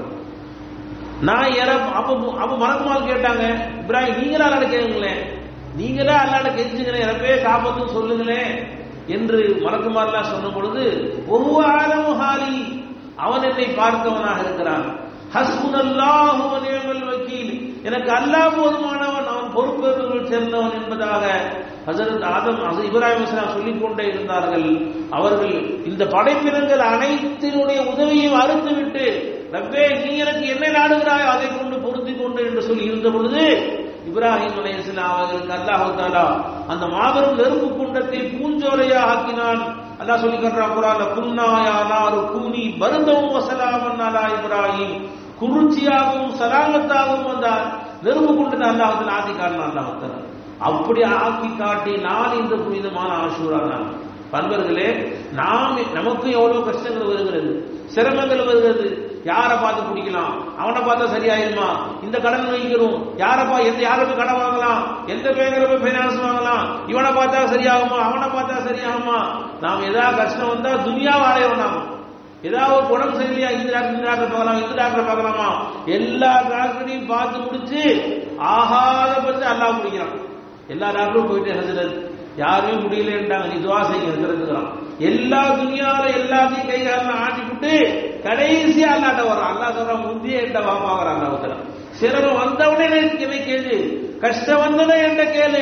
நான் எற அப்ப அப்ப மலக்குமால் கேட்டாங்க இப்ராஹிம் நீங்களா அல்லாட கேளுங்களேன் நீங்களா அல்லாட கெஞ்சுங்களேன் இறப்பே காப்பத்தும் சொல்லுங்களேன் என்று மலக்குமார்லாம் சொன்ன பொழுது ஒவ்வொரு ஆலமும் ஹாலி அவன் என்னை பார்த்தவனாக இருக்கிறான் ஹஸ்புனல்லாஹு வனியமல் வக்கீல் எனக்கு அல்லாஹ் போதுமானவன் அவன் பொறுப்பேற்புகள் சேர்ந்தவன் என்பதாக ஹசரத் ஆதம் இப்ராஹிம் இஸ்லாம் சொல்லிக் கொண்டே இருந்தார்கள் அவர்கள் இந்த படைப்பினங்கள் அனைத்தினுடைய உதவியும் அறுத்துவிட்டு ரப்பே நீ எனக்கு என்ன நாடுகிறாய் அதை கொண்டு பொருத்தி கொண்டு என்று சொல்லி இருந்த பொழுது இப்ராஹிம் அலையாம் அவர்களுக்கு அல்லாஹு தாலா அந்த மாபெரும் நெருப்பு குண்டத்தை பூஞ்சோலையா ஆக்கினான் அல்லாஹ் சொல்லி கட்டுறான் குரான்ல குன்னாயா நாரு கூனி பருந்தவும் வசலாமன் அலா இப்ராஹிம் குளிர்ச்சியாகவும் சலாமத்தாகவும் அந்த நெருப்பு குண்டத்தை அல்லாஹத்தில் ஆக்கி காட்டினான் அல்லாஹ் அப்படி ஆக்கி காட்டி நான் இந்த புனிதமான ஆசூரா நான் பண்பர்களே நாம் நமக்கு எவ்வளவு கஷ்டங்கள் வருகிறது சிரமங்கள் வருகிறது யாரை பார்த்து பிடிக்கலாம் அவனை பார்த்தா சரியாயிருமா இந்த கடன் வைக்கிறோம் யாரை பா எந்த யாரை போய் கடன் வாங்கலாம் எந்த பேங்கிற போய் ஃபைனான்ஸ் வாங்கலாம் இவனை பார்த்தா சரியாகுமா அவனை பார்த்தா சரியாகுமா நாம் ஏதாவது கஷ்டம் வந்தா துனியாவை அலையோம் நாம் ஏதாவது ஒரு உடம்பு சரியில்லையா இந்த டாக்டர் இந்த டாக்டர் பார்க்கலாம் இந்த டாக்டர் பார்க்கலாமா எல்லா டாக்டரையும் பார்த்து முடிச்சு ஆகாத பத்தி அல்லா பிடிக்கிறான் எல்லா டாக்டரும் போயிட்டு ஹசரத் யாருமே முடியலன்றாங்க நீ துவா செய்ய இருக்கிறான் எல்லா துணியால எல்லாத்தையும் கை காலம் ஆட்டி விட்டு கடைசியா அல்லாட்ட வர்றான் அல்லா சொல்றான் முந்தைய என்கிட்ட வாப்பாகிறான் அல்லாஹ் சிரமம் வந்தவனே என்னை கேளு கஷ்டம் வந்தவனே என்கிட்ட கேளு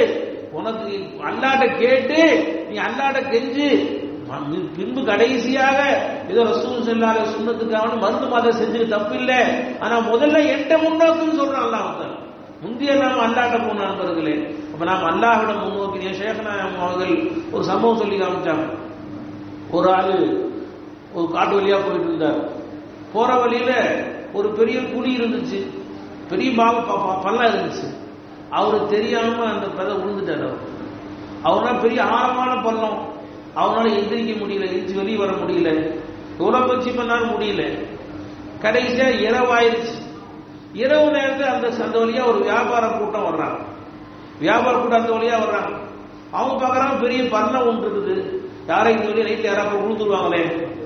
உனக்கு அல்லாட்ட கேட்டு நீ அல்லாட்ட கெஞ்சு ம- பின்பு கடைசியாக ஏதோ ரசூல் செல்லாத சுண்ணத்துக்காக மருந்து மாதம் செஞ்சது தப்பு இல்லை ஆனா முதல்ல எட்ட முன்னோக்குன்னு சொல்றான் அல்லாஹ் முந்தைய நாம் அல்லாட்ட போன நண்பர்களே அப்ப நாம் அல்லாஹ்விடம் முன்னோக்கி ஷேഖனா அவர்கள் ஒரு சம்பவம் சொல்லி காமிச்சாங்க ஒரு ஆளு ஒரு காட்டு வழியா போயிட்டு இருந்தார் போற வழியில ஒரு பெரிய குழி இருந்துச்சு பெரிய பாவ ப- ப- பள்ளம் இருந்துச்சு அவருக்கு தெரியாம அந்த பெதை விழுந்துட்டார் அவர் அவர்னா பெரிய ஆழமான பள்ளம் அவரால் எந்திரிக்க முடியல எந்திரிச்சு வெளியே வர முடியல எவ்வளவு முயற்சி பண்ணாலும் முடியல கடைசியா இரவாயிருச்சு இரவு நேரத்தில் அந்த அந்த வழியா ஒரு வியாபார கூட்டம் வர்றாங்க வியாபார கூட்டம் அந்த வழியா வர்றாங்க அவங்க பார்க்கறாங்க பெரிய பள்ளம் ஒன்று இருக்குது யாரை இந்த வழியா நைட்ல யாராவது விழுந்துருவாங்களே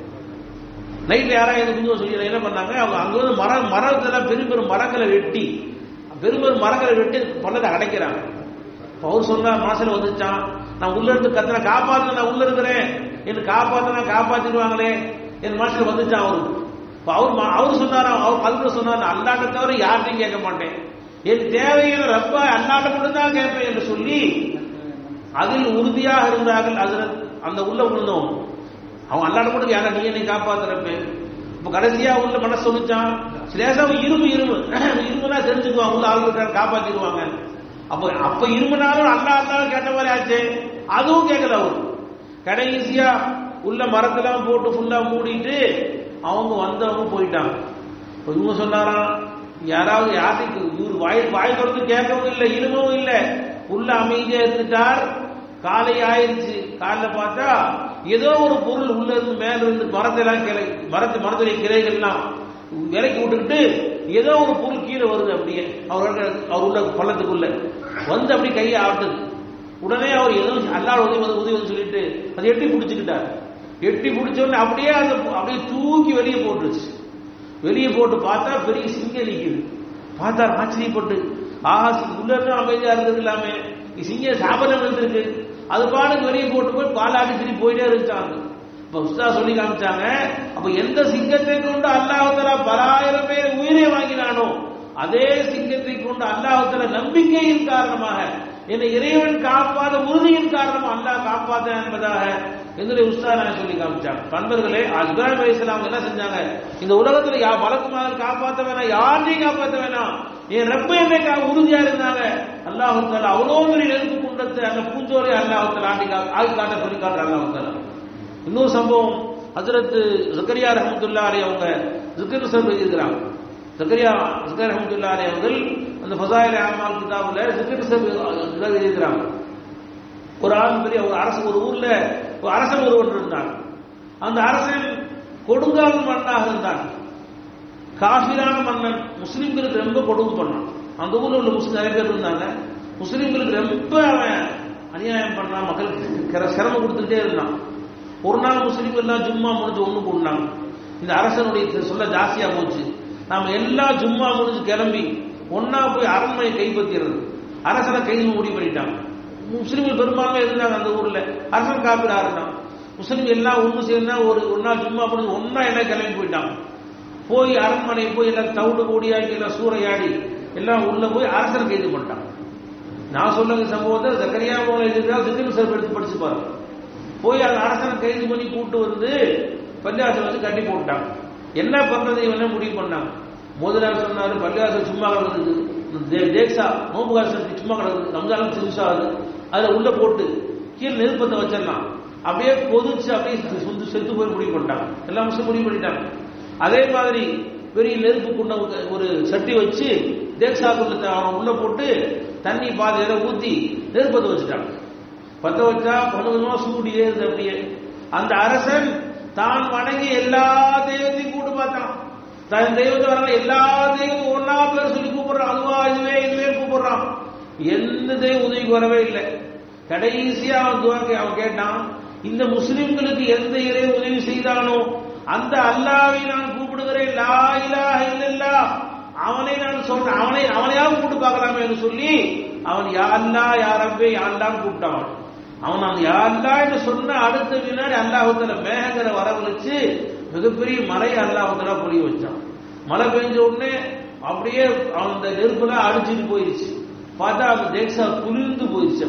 நைட்ல யாராவது எனக்கு புதுவை சொல்லி என்ன பண்ணாங்க அவங்க அங்க வந்து மர மரத்தெல்லாம் பெரும் பெரும் மரங்களை வெட்டி பெரும் பெரும் மரங்களை வெட்டி பள்ளத்தை அடைக்கிறாங்க இப்ப அவர் சொன்னார் மனசுல வந்துச்சான் நான் உள்ள இருந்து கத்துன காப்பாத்து நான் உள்ள இருக்கிறேன் என்ன காப்பாத்தினா காப்பாத்திடுவாங்களே என் மனசுல வந்துச்சான் அவருக்கு இப்ப அவர் ம- அவர் சொன்னாராம் அவர் கல்வியில் சொன்னார் நான் அல்லாட்ட தவிர யார்ட்டையும் கேட்க மாட்டேன் என் தேவையான ரப்ப அல்லாட்ட மட்டும் தான் கேட்பேன் என்று சொல்லி அதில் உறுதியாக இருந்தார்கள் அதுல அந்த உள்ள விழுந்தோம் அவன் அல்லாட மட்டும் யாரா நீ என்னை காப்பாத்துறப்ப இப்ப கடைசியா உள்ள மனசு சொல்லிச்சான் லேசா இரும்பு இரும்பு இரும்புனா தெரிஞ்சுக்குவாங்க உள்ள ஆள் இருக்காரு காப்பாத்திடுவாங்க அப்ப அப்ப இரும்புனாலும் அல்லா அல்லாலும் கேட்ட மாதிரி ஆச்சு அதுவும் கேட்கல அவர் கடைசியா உள்ள மரத்தெல்லாம் போட்டு ஃபுல்லா மூடிட்டு அவங்க வந்தவங்க போயிட்டாங்க இப்ப இவங்க சொன்னாராம் யாராவது யாருக்கு இவர் வாய் வாய் கொடுத்து கேட்கவும் இல்லை இருமவும் இல்லை உள்ள அமைதியா இருந்துட்டார் காலை ஆயிருச்சு காலைல பார்த்தா ஏதோ ஒரு பொருள் உள்ள இருந்து மேல இருந்து மரத்தெல்லாம் கிளை மரத்து மரத்துடைய கிளைகள்லாம் விலைக்கு விட்டுக்கிட்டு ஏதோ ஒரு பொருள் கீழே வருது அப்படியே அவர் அவர் உள்ள பள்ளத்துக்குள்ள வந்து அப்படி கையை ஆட்டுது உடனே அவர் ஏதோ அல்லாஹ் உதவி வந்து உதவி வந்து சொல்லிட்டு அதை எட்டி பிடிச்சுக்கிட்டார் எட்டி பிடிச்ச உடனே அப்படியே அதை அப்படியே தூக்கி வெளியே போட்டுருச்சு வெளியே போட்டு பார்த்தா பெரிய சிங்கம் நிக்குது பார்த்தா ஆச்சரியப்பட்டு ஆஹா சி- உள்ள இருந்து அமைதியா இருந்தது இல்லாம சிங்க சாபனம் இருந்திருக்கு அது பாட்டுக்கு வெளியே போட்டு போய் பாலாடி திரும்பி போயிட்டே இருந்துச்சாங்க இப்ப உஸ்தா சொல்லி காமிச்சாங்க அப்ப எந்த சிங்கத்தை கொண்டு அல்லாஹால பலாயிரம் பேர் உயிரை வாங்கினானோ அதே சிங்கத்தை கொண்டு அல்லாஹால நம்பிக்கையின் காரணமாக என்னை இறைவன் காப்பாத உறுதியின் காரணமாக அல்லாஹ் காப்பாத்த என்பதாக என்னுடைய உஸ்தா நான் சொல்லி காமிச்சாங்க பண்பர்களே இப்ராஹிம் அலைஹிஸ்ஸலாம் என்ன செஞ்சாங்க இந்த உலகத்துல யா மலக்குமாக காப்பாத்த வேணாம் யாரையும் காப்பாத்த வேணாம் என் ரப்ப என்னை கா- உறுதியா இருந்தாங்க அல்லாஹு தாலா அவ்வளோ பெரிய நெருப்பு குண்டத்தை அந்த பூஞ்சோரை அல்லாஹு தாலா ஆண்டி கா- ஆகி காட்ட சொல்லி காட்டுற அல்லாஹு தாலா இன்னொரு சம்பவம் ஹஜரத் ஜக்கரியா ரஹமத்துல்லா அலி அவங்க ஜிக்கர் சார் எழுதியிருக்கிறாங்க ஜக்கரியா ஜக்கர் ரஹமத்துல்லா அலி அவர்கள் அந்த ஃபசாயில் அமால் கிதாபுல ஜிக்கர் சார் எழுதியிருக்கிறாங்க ஒரு ஆள் பெரிய ஒரு அரசு ஒரு ஊர்ல ஒரு அரசன் ஒருவன் இருந்தான் அந்த அரசன் கொடுங்கால் மன்னனாக இருந்தான் காஃபிரான மன்னன் முஸ்லிம்களுக்கு ரொம்ப கொடுமை பண்ணான் அந்த ஊர்ல உள்ள முஸ்லிம் நிறைய பேர் இருந்தாங்க முஸ்லிம்களுக்கு ரொம்ப அவன் அநியாயம் பண்ணான் மக்களுக்கு கிர- சிரமம் கொடுத்துக்கிட்டே இருந்தான் ஒரு நாள் முஸ்லிம்கள் எல்லாம் ஜும்மா முடிஞ்சு ஒண்ணு கூடினாங்க இந்த அரசனுடைய சொல்ல ஜாஸ்தியா போச்சு நாம எல்லா ஜும்மா முடிஞ்சு கிளம்பி ஒன்னா போய் அரண்மனை கைப்பற்றிடுறது அரசனை கைது முடிவு பண்ணிட்டாங்க முஸ்லிம்கள் பெரும்பான்மை இருந்தாங்க அந்த ஊர்ல அரசன் காப்பீடு இருந்தான் முஸ்லிம் எல்லாம் ஒண்ணு சேர்ந்தா ஒரு ஒரு நாள் ஜும்மா முடிஞ்சு ஒன்னா எல்லாம் கிளம்பி போயிட்டாங்க போய் அரண்மனை போய் எல்லாம் தவிடு கூடியாக்கி எல்லாம் சூறையாடி எல்லாம் உள்ள போய் அரசனை கைது பண்ணிட்டாங்க நான் சொல்லுங்க சம்பவத்தை ஜக்கரியா போல இருக்கிறா சிக்கல் சார் எடுத்து படிச்சு பாருங்க போய் அந்த அரசனை கைது பண்ணி கூட்டு வந்து பள்ளியாசல் வச்சு கட்டி போட்டாங்க என்ன பண்றது இவன் என்ன முடிவு பண்ணாங்க முதலாளர் சொன்னாரு பள்ளியாசல் சும்மா கிடக்குது தே- தேக்ஸா நோம்பு காசு சும்மா கிடக்குது ரம்ஜானும் சிறுசாகுது அதுல உள்ள போட்டு கீழே நெருப்பத்தை வச்சிடலாம் அப்படியே கொதிச்சு அப்படியே சுந்து செத்து போய் முடிவு பண்ணிட்டாங்க எல்லாம் முஸ்லிம் முடிவு பண்ணிட்டாங்க அதே மாதிரி பெரிய நெருப்பு குண்ட ஒரு சட்டி வச்சு தேக்ஸாக்குள்ள அவன் உள்ள போட்டு தண்ணி பாதையில ஊத்தி நெருப்பத்தை வச்சுட்டாங்க பத்த வச்சா கொஞ்சம் கொஞ்சமா சூடு ஏறுது அப்படியே அந்த அரசன் தான் வணங்கி எல்லா தெய்வத்தையும் கூட்டு பார்த்தான் தன் தெய்வத்தை வர எல்லா தெய்வமும் ஒன்னா பேர் சொல்லி கூப்பிடுறான் அதுவா இதுவே இதுவே கூப்பிடுறான் எந்த தெய்வம் உதவிக்கு வரவே இல்லை கடைசியா அவன் துவாக்கி அவன் கேட்டான் இந்த முஸ்லிம்களுக்கு எந்த இறை உதவி செய்தானோ அந்த அல்லாவை நான் கூப்பிடுகிறேன் லா இலாஹ இல்லல்லாஹ் அவனை நான் சொல்றேன் அவனை அவனையாவது கூப்பிட்டு பார்க்கலாமே என்று சொல்லி அவன் யா அல்லா யா ரப்பே யா அல்லான்னு கூப்பிட்டான் அவன் அந்த யா அல்லா என்று சொன்ன அடுத்த வினாடி அல்லாஹுத்தல மேகங்கரை வரவழைச்சு மிகப்பெரிய மலையை அல்லாஹுத்தலா பொழிய வச்சான் மழை பெஞ்ச உடனே அப்படியே அவன் அந்த நெருப்புல அடிச்சுட்டு போயிருச்சு பார்த்தா அந்த தேக்ஸா குளிர்ந்து போயிருச்சு அப்படி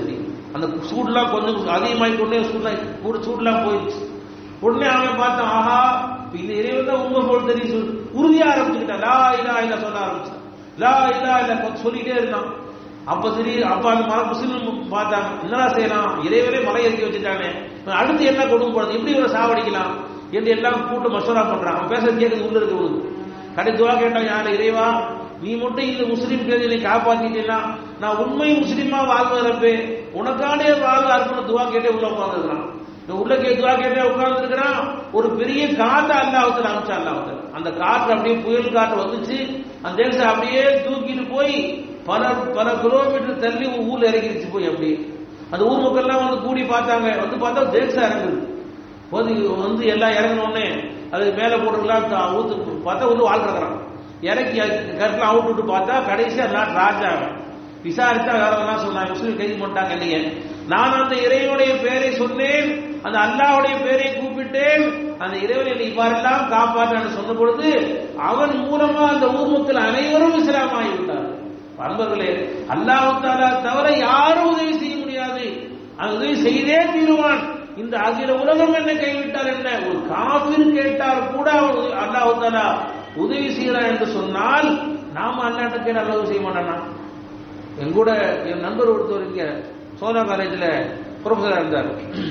அந்த சூடுலாம் கொஞ்சம் அதிகமாகி கொண்டே சூடுலாம் கூட சூடுலாம் போயிடுச்சு உடனே அவன் பார்த்தான் ஆஹா இந்த இறைவன் தான் உண்மை போல் தெரியும் சொல்லு உறுதியா ஆரம்பிச்சுக்கிட்டான் லா இல்லா இல்ல சொல்ல ஆரம்பிச்சான் லா இல்லா இல்ல சொல்லிட்டே இருந்தான் அப்ப சரி அப்ப அந்த மலை முஸ்லிம் பார்த்தாங்க என்னடா செய்யலாம் இறைவனே மலை இறக்கி வச்சுட்டானே அடுத்து என்ன கொடுக்க போறது எப்படி இவரை சாவடிக்கலாம் என்று எல்லாம் கூட்டு மசோரா பண்றான் அவன் பேச கேட்கறது உள்ள இருக்கு உனக்கு கடை துவா கேட்டான் யாரு இறைவா நீ மட்டும் இந்த முஸ்லீம் பேரை காப்பாத்திட்டீங்கன்னா நான் உண்மை முஸ்லீமா வாழ்வதப்பே உனக்கானே வாழ்வு அர்ப்பண துவா கேட்டே உள்ள உட்காந்துருக்கான் உள்ள கே துவா கேட்டே உட்கார்ந்து இருக்கிறான் ஒரு பெரிய காற்று அல்லாஹத்தில் அமைச்சா அல்லாஹத்தில் அந்த காற்று அப்படியே புயல் காற்று வந்துச்சு அந்த தேசம் அப்படியே தூக்கிட்டு போய் பல பல கிலோமீட்டர் தள்ளி ஊர்ல இறங்கிருச்சு போய் அப்படி அந்த ஊர் மக்கள்லாம் வந்து கூடி பார்த்தாங்க வந்து பார்த்தா தேசம் இறங்குது போது வந்து எல்லாம் இறங்கினோடனே அது மேல போட்டுக்கலாம் ஊத்து பார்த்தா உள்ள வாழ் கிடக்குறான் இறக்கி கருத்துல அவுட் விட்டு பார்த்தா கடைசியா நான் ராஜா விசாரிச்சா வேறதெல்லாம் சொன்னாங்க முஸ்லீம் கைது பண்ணிட்டாங்க இல்லையே நான் அந்த இறைவனுடைய பேரை சொன்னேன் அந்த அல்லாவுடைய பேரை கூப்பிட்டேன் அந்த இறைவனை இவ்வாறெல்லாம் காப்பாற்றான்னு சொன்ன பொழுது அவன் மூலமா அந்த ஊர் மக்கள் அனைவரும் இஸ்லாம் ஆகிவிட்டார் அன்பர்களே அல்லாஹு தாலா தவிர யாரும் உதவி செய்ய முடியாது அந்த உதவி செய்தே தீருவான் இந்த அகில உலகம் என்ன கைவிட்டார் என்ன ஒரு காபிர் கேட்டால் கூட அவன் அல்லாஹு தாலா உதவி செய்யறான் என்று சொன்னால் நாம அல்லாட்ட கேட்டு அல்ல செய்ய மாட்டானா என் கூட என் நண்பர் ஒருத்தர் இங்க சோதா காலேஜில் ப்ரொஃபஸரா இருந்தார்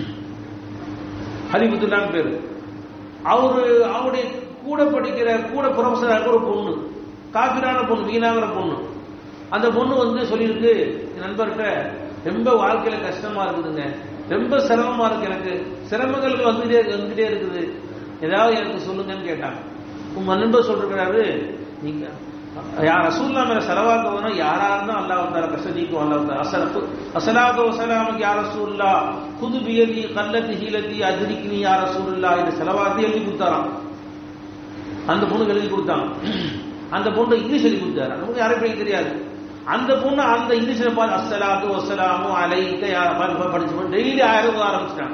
ஹரிபுத்துல்லான்னு பேரு அவரு அவருடைய கூட படிக்கிற கூட ப்ரொஃபஸராக ஒரு பொண்ணு காபிரான பொண்ணு வீணாங்கிற பொண்ணு அந்த பொண்ணு வந்து சொல்லியிருக்கு என் நண்பர்கிட்ட ரொம்ப வாழ்க்கையில கஷ்டமா இருக்குதுங்க ரொம்ப சிரமமா இருக்கு எனக்கு சிரமங்கள் வந்துட்டே வந்துட்டே இருக்குது ஏதாவது எனக்கு சொல்லுங்கன்னு கேட்டாங்க உங்க நண்பர் சொல்றாரு நீங்க யார் ரசூல்லா மேல செலவாக்க வேணும் யாரா இருந்தா அல்லாஹ் வந்தார கஷ்டம் நீக்கும் அல்லாஹ் வந்தார் அசலப்பு அசலாத்து வசலாமுக்கு யார் ரசூல்லா புது பியதி கல்லத்தி ஹீலத்தி அதிரிக்கினி யார் ரசூல்லா இந்த செலவாத்தி எழுதி கொடுத்தாராம் அந்த பொண்ணுக்கு எழுதி கொடுத்தாங்க அந்த பொண்ணு இங்கிலீஷ் எழுதி கொடுத்தாரு அந்த பொண்ணு யாரும் தெரியாது அந்த பொண்ணு அந்த இங்கிலீஷ்ல பார்த்து அஸ்ஸலாத்து வசலாமு அலைக்க படிச்சு டெய்லி ஆயிரம் ஆரம்பிச்சிட்டாங்க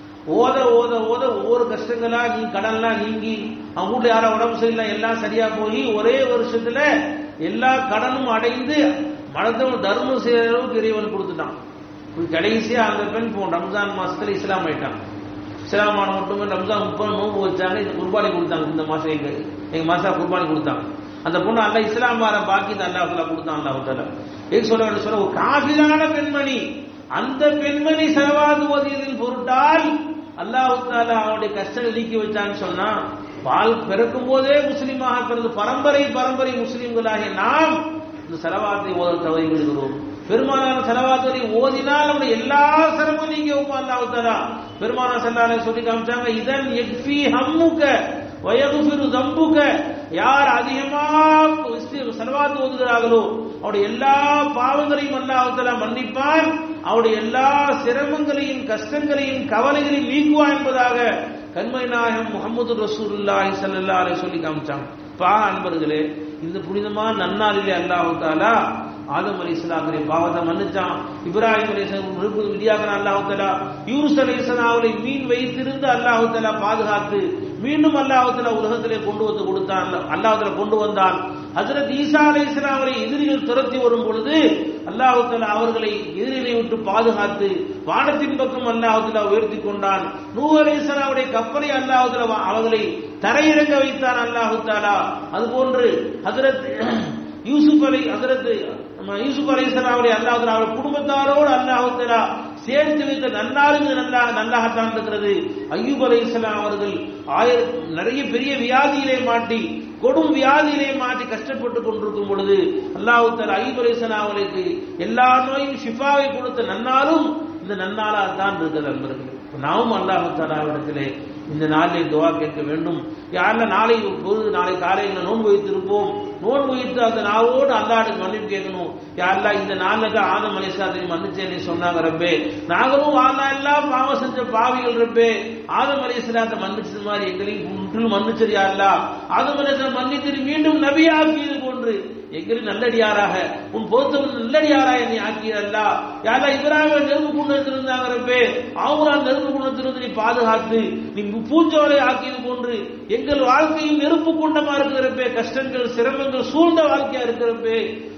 ஓத ஓத ஓத ஒவ்வொரு கஷ்டங்களா நீ கடன்லாம் நீங்கி அவங்க வீட்டுல யாரோ உடம்பு சரியில்லை எல்லாம் சரியா போய் ஒரே வருஷத்துல எல்லா கடனும் அடைந்து மனத்தவன் தர்மம் செய்யற அளவுக்கு இறைவன் கொடுத்துட்டான் கடைசியா அந்த பெண் போ ரம்ஜான் மாசத்துல இஸ்லாம் ஆயிட்டான் இஸ்லாம் ஆன மட்டுமே ரம்ஜான் முப்பது நோம்பு வச்சாங்க இது குர்பானி கொடுத்தாங்க இந்த மாசம் எங்க எங்க மாசம் குர்பானி கொடுத்தாங்க அந்த பொண்ணு அல்ல இஸ்லாம் வார பாக்கி அல்லாஹ் கொடுத்தான் அல்லாஹ் எது சொல்ல சொல்ல ஒரு காபிலான பெண்மணி அந்த பெண்மணி செலவாது ஓதியதின் பொருட்டால் அல்லாஹு தாலா அவனுடைய கஷ்டம் நீக்கி வச்சான்னு சொன்னா பால் பிறக்கும் போதே முஸ்லீமாக பிறந்து பரம்பரை பரம்பரை முஸ்லீம்களாகிய நாம் இந்த செலவாத்தை ஓத தவறி விடுகிறோம் பெருமானான செலவாத்தை ஓதினால் அவனுடைய எல்லா சிரமம் நீங்க வைப்பா அல்லாஹு தாலா பெருமானா செல்லால சொல்லி காமிச்சாங்க இதன் எக்ஃபி ஹம்முக வயகுஃபிரு தம்புக யார் அதிகமாக செலவாத்து ஓதுகிறார்களோ அவருடைய எல்லா பாவங்களையும் அல்லாஹால மன்னிப்பான் அவருடைய எல்லா சிரமங்களையும் கஷ்டங்களையும் கவலைகளையும் நீக்குவா என்பதாக கண்மை நாயகம் முகமது ரசூல்லாஹி சல்லா அலை சொல்லி காமிச்சாங்க பா அன்பர்களே இந்த புனிதமான நன்னாளிலே அல்லாஹு தாலா ஆதம் அலி இஸ்லாமுடைய பாவத்தை மன்னிச்சான் இப்ராஹிம் அலி இஸ்லாம் விடியாகிறான் அல்லாஹு தாலா யூனுஸ் அலி இஸ்லாமலை மீன் வைத்திருந்து அல்லாஹு தாலா பாதுகாத்து மீண்டும் அல்லாஹத்துல உலகத்திலே கொண்டு வந்து கொடுத்தான் அல்லாஹத்துல கொண்டு வந்தான் ஹசரத் ஈசா அலை இஸ்லாமரை எதிரிகள் துரத்தி வரும் பொழுது அல்லாஹத்துல அவர்களை எதிரிகளை விட்டு பாதுகாத்து வானத்தின் பக்கம் அல்லாஹத்துல உயர்த்தி கொண்டான் நூ அலை இஸ்லாமுடைய கப்பலை அல்லாஹத்துல அவர்களை தரையிறங்க வைத்தான் அல்லாஹு தாலா அதுபோன்று ஹசரத் யூசுப் அலை ஹசரத் யூசுப் அலை இஸ்லாமுடைய அல்லாஹ் அவர் குடும்பத்தாரோடு அல்லாஹு தாலா சேர்த்து வைத்த நன்னாளுங்க நல்லா நல்லாகத்தான் இருக்கிறது ஐயூப் அலை இஸ்லாம் அவர்கள் ஆயிரம் நிறைய பெரிய வியாதியிலே மாட்டி கொடும் வியாதியிலே மாட்டி கஷ்டப்பட்டு கொண்டிருக்கும் பொழுது அல்லாஹு தலா ஐயூப் அலை இஸ்லாம் அவர்களுக்கு எல்லா நோயும் ஷிஃபாவை கொடுத்த நன்னாலும் இந்த நன்னாளா தான் இருக்கிறது நண்பர்கள் நாமும் அல்லாஹு தலாவிடத்திலே இந்த நாளில் துவா கேட்க வேண்டும் யாரில் நாளை பொழுது நாளை காலையில் நோன்பு வைத்திருப்போம் நோன்பு வைத்து அந்த நாவோடு அல்லாடுக்கு மன்னிப்பு கேட்கணும் யாரெல்லாம் இந்த நாளில் தான் ஆதம் அலிசாத்திரி மன்னிச்சேன்னு சொன்னாங்க ரப்பே நாங்களும் வாழ்நா எல்லாம் பாவம் செஞ்ச பாவிகள் ரப்பே ஆதம் அலிஸ்லாத்தை மன்னிச்சது மாதிரி எங்களையும் முற்றிலும் மன்னிச்சது யாருலா ஆதம் அலிஸ்லாம் மன்னித்து மீண்டும் நபியாக்கியது போன்று எங்களின் நல்லடியாராக உன் பொறுத்தவன் நல்லடியாராக என்னை ஆக்கியல்லா யாரா இவராக நெருப்பு குண்டத்திருந்தாங்க ரப்பே அவங்களால் நெருப்பு குண்டத்திலிருந்து நீ பாதுகாத்து நீ பூஞ்சோலை ஆக்கியது போன்று எங்கள் வாழ்க்கையில் நெருப்பு குண்டமா இருக்கிறப்பே கஷ்டங்கள் சிரமங்கள் சூழ்ந்த வாழ்க்கையா இருக்கிறப்பே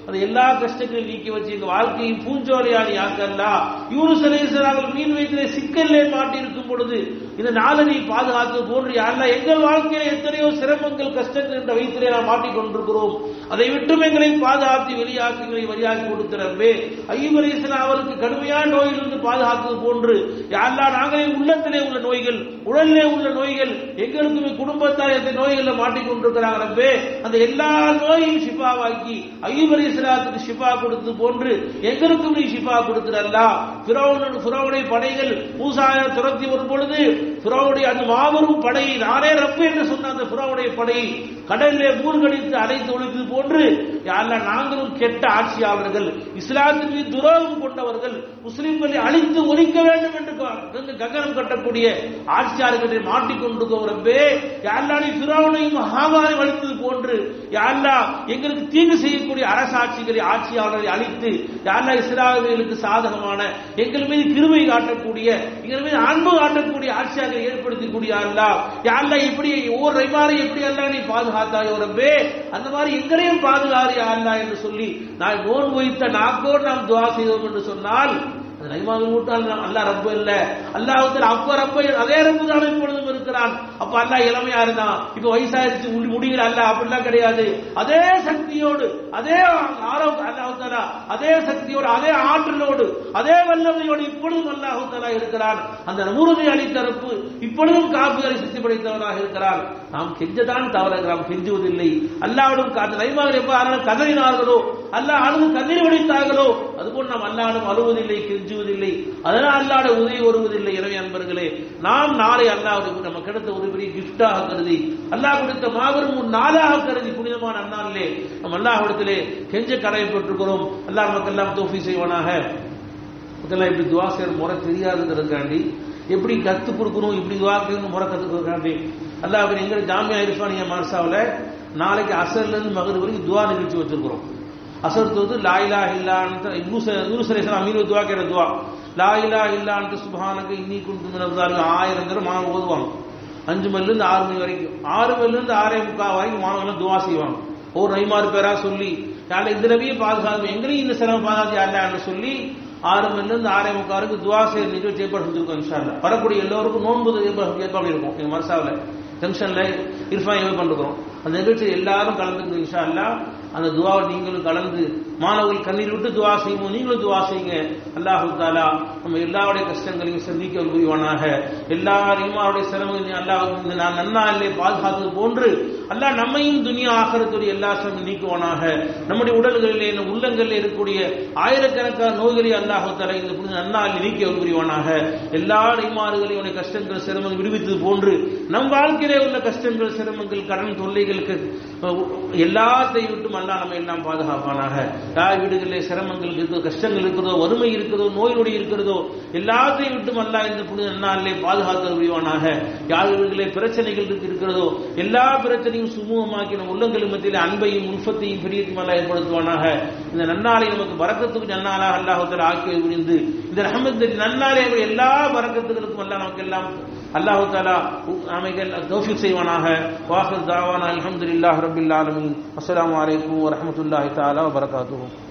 அந்த எல்லா கஷ்டங்களையும் நீக்கி வச்சு எங்க வாழ்க்கையை பூஞ்சோலையாளி ஆக்கல்லா யூனுஸ் அலைஹிஸ்ஸலாம் மீன் வயிற்றிலே சிக்கல்லே மாட்டி இருக்கும் பொழுது இந்த நாளனை பாதுகாத்து போன்று யாரெல்லாம் எங்கள் வாழ்க்கையில எத்தனையோ சிரமங்கள் கஷ்டங்கள் என்ற வயிற்றிலே நாம் மாட்டிக் கொண்டிருக்கிறோம் அதை விட்டும் எங்களை பாதுகாத்து வெளியாக்கி எங்களை வழியாக்கி கொடுக்கிறவே ஐயூப் அலைஹிஸ்ஸலாம் அவருக்கு கடுமையான நோயிலிருந்து பாதுகாத்தது போன்று யாரெல்லாம் நாங்களே உள்ளத்திலே உள்ள நோய்கள் உடலிலே உள்ள நோய்கள் எங்களுக்குமே குடும்பத்தார் எந்த நோய்களை மாட்டிக்கொண்டிருக்கிறாங்க ரப்பே அந்த எல்லா நோயையும் ஷிஃபாவாக்கி ஐயூப் அலைஹிஸ்ஸலாத்துக்கு ஷிஃபா கொடுத்து போன்று எங்களுக்கும் நீ ஷிஃபா கொடுக்கிறல்லா ஃபிரௌன் ஃபிரௌனுடைய படைகள் மூசாயை துரத்தி வரும் பொழுது ஃபிரௌனுடைய அந்த மாபெரும் படையை நானே ரப்பு என்று சொன்ன அந்த ஃபிரௌனுடைய படையை கடலிலே மூழ்கடித்து அடைத்து ஒழித்தது போன்று யாரெல்லாம் நாங்களும் கெட்ட ஆட்சியாளர்கள் இஸ்லாத்தின் மீது துரோகம் கொண்டவர்கள் முஸ்லிம்களை அழித்து ஒழிக்க வேண்டும் என்று க- கங்கணம் கட்டக்கூடிய ஆட்சியாளர்களை மாட்டிக்கொண்டிருக்கிறவரப்பே யாரெல்லாம் நீ ஃபிரௌனையும் ஹாமானையும் அழித்தது போன்று யாரெல்லாம் எங்களுக்கு தீங்கு செய்யக்கூடிய அரசாட்சிகளை ஆட்சியாளர்களை அழித்து யாரெல்லாம் இஸ்லாமியர்களுக்கு சாதகமான எங்கள் மீது கிருமை காட்டக்கூடிய எங்கள் மீது அன்பு காட்டக்கூடிய ஆட்சியாளர்களை ஏற்படுத்தக்கூடிய அல்லா யாரெல்லாம் இப்படி ஒவ்வொரு ரைமாரை எப்படி அல்லா நீ பாதுகாத்தாயோ ரப்பே அந்த மாதிரி எங்களையும் பாதுகாரி அல்லா என்று சொல்லி நான் நோன் வைத்த நாக்கோடு நாம் துவா செய்தோம் என்று சொன்னால் அது நைமாவில் விட்டால் அல்லா ரப்ப இல்ல அல்லாஹ் அப்ப ரப்ப அதே ரப்பு தான் இப்பொழுதும் இருக்கிறான் அப்ப அல்லா இளமையா இருந்தான் இப்ப வயசாயிருச்சு முடி முடியல அல்ல அப்படிலாம் கிடையாது அதே சக்தியோடு அதே ஆரோக்கிய அல்லாஹ் தாலா அதே சக்தியோடு அதே ஆற்றலோடு அதே வல்லமையோடு இப்பொழுதும் அல்லாஹ் தாலா இருக்கிறான் அந்த உறுதி அளித்தரப்பு இப்பொழுதும் காப்புகளை சித்தி படைத்தவராக இருக்கிறான் நாம் கெஞ்சதான் தவறுகிறோம் கெஞ்சுவதில்லை அல்லாவிடம் காத்து நைமாவில் எப்ப அதனால் கதறினார்களோ அல்லாஹ் அழுது கண்ணீர் வடித்தார்களோ அதுபோல் நாம் அல்லாடும் அழுவதில்லை கெஞ்சுவதில்லை அதனால் அல்லாட உதவி வருவதில்லை எனவே அன்பர்களே நாம் நாளை அல்லாவுடைய நம்ம கிடைத்த ஒரு பெரிய கிஃப்டாக கருதி அல்லாஹ் கொடுத்த மாபெரும் ஒரு நாளாக கருதி புனிதமான அந்நாளிலே நம் அல்லாஹ்விடத்திலே கெஞ்ச கடமைப்பட்டிருக்கிறோம் அல்லாஹ் நமக்கெல்லாம் தோஃபி செய்வானாக இதெல்லாம் இப்படி துவா செய்யற முறை தெரியாதுங்கிறதுக்காண்டி எப்படி கத்து கொடுக்கணும் இப்படி துவா செய்யணும் முறை கத்துக்கிறதுக்காண்டி அல்லாஹ் எங்க ஜாமியா இருப்பானிய மர்சாவில் நாளைக்கு அசர்ல இருந்து மகர் வரைக்கும் துவா நிகழ்ச்சி வச்சிருக்கிறோம் அசர் தொகுது லாயிலா இல்லான்னு யூனுசலேசன் அமீர் துவா கேட்ட துவா லாயிலா இல்லான்ட்டு சுபஹானக்கு இன்னி குண்டு மினதாரு ஆயிரம் தடவை மாணவர்கள் ஓதுவாங்க அஞ்சு மணில இருந்து ஆறு மணி வரைக்கும் ஆறு மணில இருந்து ஆறே முக்கால் வரைக்கும் மாணவர்கள் துவா செய்வாங்க ஒரு நைமாறு பேரா சொல்லி யாரை இந்த நபியை பாதுகாப்பு எங்களையும் இந்த சிரமம் பாதுகாத்து யாருன்னு சொல்லி ஆறு மணில இருந்து ஆறே முக்கால் வரைக்கும் துவா செய்ய நிகழ்ச்சி ஏற்பாடு செஞ்சிருக்கோம் இன்ஷா அல்லாஹ். வரக்கூடிய எல்லோருக்கும் நோன்பு ஏற்பாடு ஏற்பாடு இருக்கும் எங்க மர்சாவில் ஜங்ஷன்ல இர்ஃபான் ஏற்பாடு பண்ணிருக்கிறோம் அந்த நிகழ்ச்சி எல்லாரும் கலந்துக்கணும் இன்ஷா அல்லாஹ் அந்த துவாவை நீங்களும் கலந்து மாணவர்கள் கண்ணீர் விட்டு துவா செய்வோம் நீங்களும் துவா செய்யுங்க அல்லாஹு தாலா நம்ம எல்லாருடைய கஷ்டங்களையும் சந்திக்க புரிவானாக எல்லா ரீமாவுடைய சிரமங்களையும் அல்லாஹ் இந்த நான் நன்னா இல்லை பாதுகாத்தது போன்று அல்லாஹ் நம்மையும் துனியா ஆகிறதுடைய எல்லா சிரமம் நீக்குவானாக நம்முடைய உடல்களிலே நம் உள்ளங்களிலே இருக்கக்கூடிய ஆயிரக்கணக்கான நோய்களை அல்லாஹு தாலா இந்த புனித நன்னாளில் நீக்கி புரிவானாக எல்லா ரீமாறுகளையும் உடைய கஷ்டங்கள் சிரமங்கள் விடுவித்தது போன்று நம் வாழ்க்கையிலே உள்ள கஷ்டங்கள் சிரமங்கள் கடன் தொல்லைகளுக்கு அஹ், எல்லாத்தையும் விட்டும் அல்லாஹ் நம்ம எல்லாம் பாதுகாப்பானாக யார் வீடுகளிலே சிரமங்கள் இருக்கிறதோ கஷ்டங்கள் இருக்கிறதோ வறுமை இருக்கிறதோ நோய் நொடி இருக்கிறதோ எல்லாத்தையும் விட்டும் அல்லாஹ் இந்த புனித நன்னாளிலே பாதுகாக்க முடிவானாக யார் வீடுகளிலே பிரச்சனைகள் இருக்கு- இருக்கிறதோ எல்லா பிரச்சனையும் சுமூகமாக்கி நம் உள்ளங்கள் மத்தியிலே அன்பையும் உல்ஃபத்தையும் பிரியத்தையும் அல்லாஹ் ஏற்படுத்துவானாக இந்த நன்னாளை நமக்கு வரக்கத்துக்கு நன்னாளாக அல்லாஹ் ஆக்கி புரிந்து இந்த ரஹமத் நன்னாளே எல்லா வரக்கத்துகளுக்கும் அல்லாஹ் நமக்கு எல்லாம் அல்லாஹு தாலா அமைகள் தௌஃபிக் செய்வானாக வாஹர் தாவானா அல்ஹம்துலில்லாஹ் ரபில் ஆலமீன் அஸ்ஸலாமு அலைக்கும் வரஹ்மத்துல்லாஹி தஆலா வபரகாத்துஹு